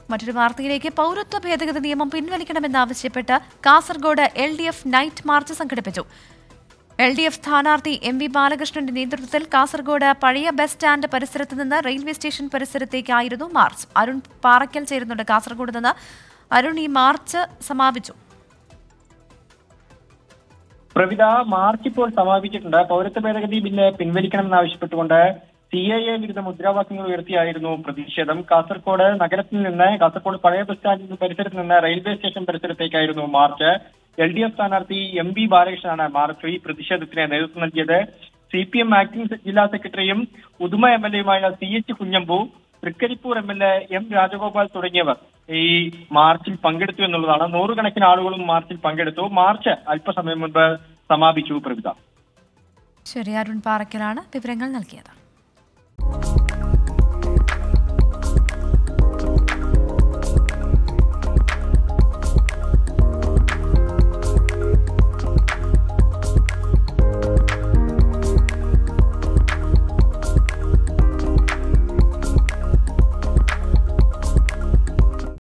മറ്റൊരു വാർത്തയിലേക്ക് പൗരത്വ ഭേദഗതി നിയമം പിൻവലിക്കണമെന്നാവശ്യപ്പെട്ട് Kasaragod L D F night march സംഘടിപ്പിച്ചു എൽ ഡി എഫ് സ്ഥാനാർത്ഥി എം വി ബാലകൃഷ്ണന്റെ നേതൃത്വത്തിൽ കാസർഗോഡ് പഴയ ബസ് സ്റ്റാൻഡ് പരിസരത്ത് നിന്ന് റെയിൽവേ സ്റ്റേഷൻ പരിസരത്തേക്കായിരുന്നു മാർച്ച് അരുൺ പാറയ്ക്കൽ ചേരുന്നുണ്ട് കാസർഗോഡ് നിന്ന് അരുൺ ഈ മാർച്ച് സമാപിച്ചു പ്രവിധ മാർച്ച് ഇപ്പോൾ സമാപിച്ചിട്ടുണ്ട് പൗരത്വ ഭേദഗതി ബില്ല് പിൻവലിക്കണമെന്നാവശ്യപ്പെട്ടുകൊണ്ട് സി ഐ എ വിരുദ്ധ മുദ്രാവാക്യങ്ങൾ ഉയർത്തിയായിരുന്നു പ്രതിഷേധം കാസർഗോഡ് നഗരത്തിൽ നിന്ന് കാസർഗോഡ് പഴയ ബസ് സ്റ്റാൻഡിന് പരിസരത്ത് നിന്ന് റെയിൽവേ സ്റ്റേഷൻ പരിസരത്തേക്കായിരുന്നു മാർച്ച് എൽ ഡി എഫ് സ്ഥാനാർത്ഥി എം പി ബാലകൃഷ്ണനാണ് മാർച്ച് ഈ പ്രതിഷേധത്തിന് നേതൃത്വം നൽകിയത് സി പി എം ആക്ടിംഗ് ജില്ലാ സെക്രട്ടറിയും ഉദുമ എം എൽ എയുമായ C H Kunhambu Thrikaripur M L A M Rajagopal തുടങ്ങിയവർ ഈ മാർച്ചിൽ പങ്കെടുത്തു എന്നുള്ളതാണ് നൂറുകണക്കിന് ആളുകളും മാർച്ചിൽ പങ്കെടുത്തു മാർച്ച് അല്പസമയം മുൻപ് സമാപിച്ചു പ്രവിധ ശരി അരുൺ പാറയ്ക്കലാണ് വിവരങ്ങൾ നൽകിയത്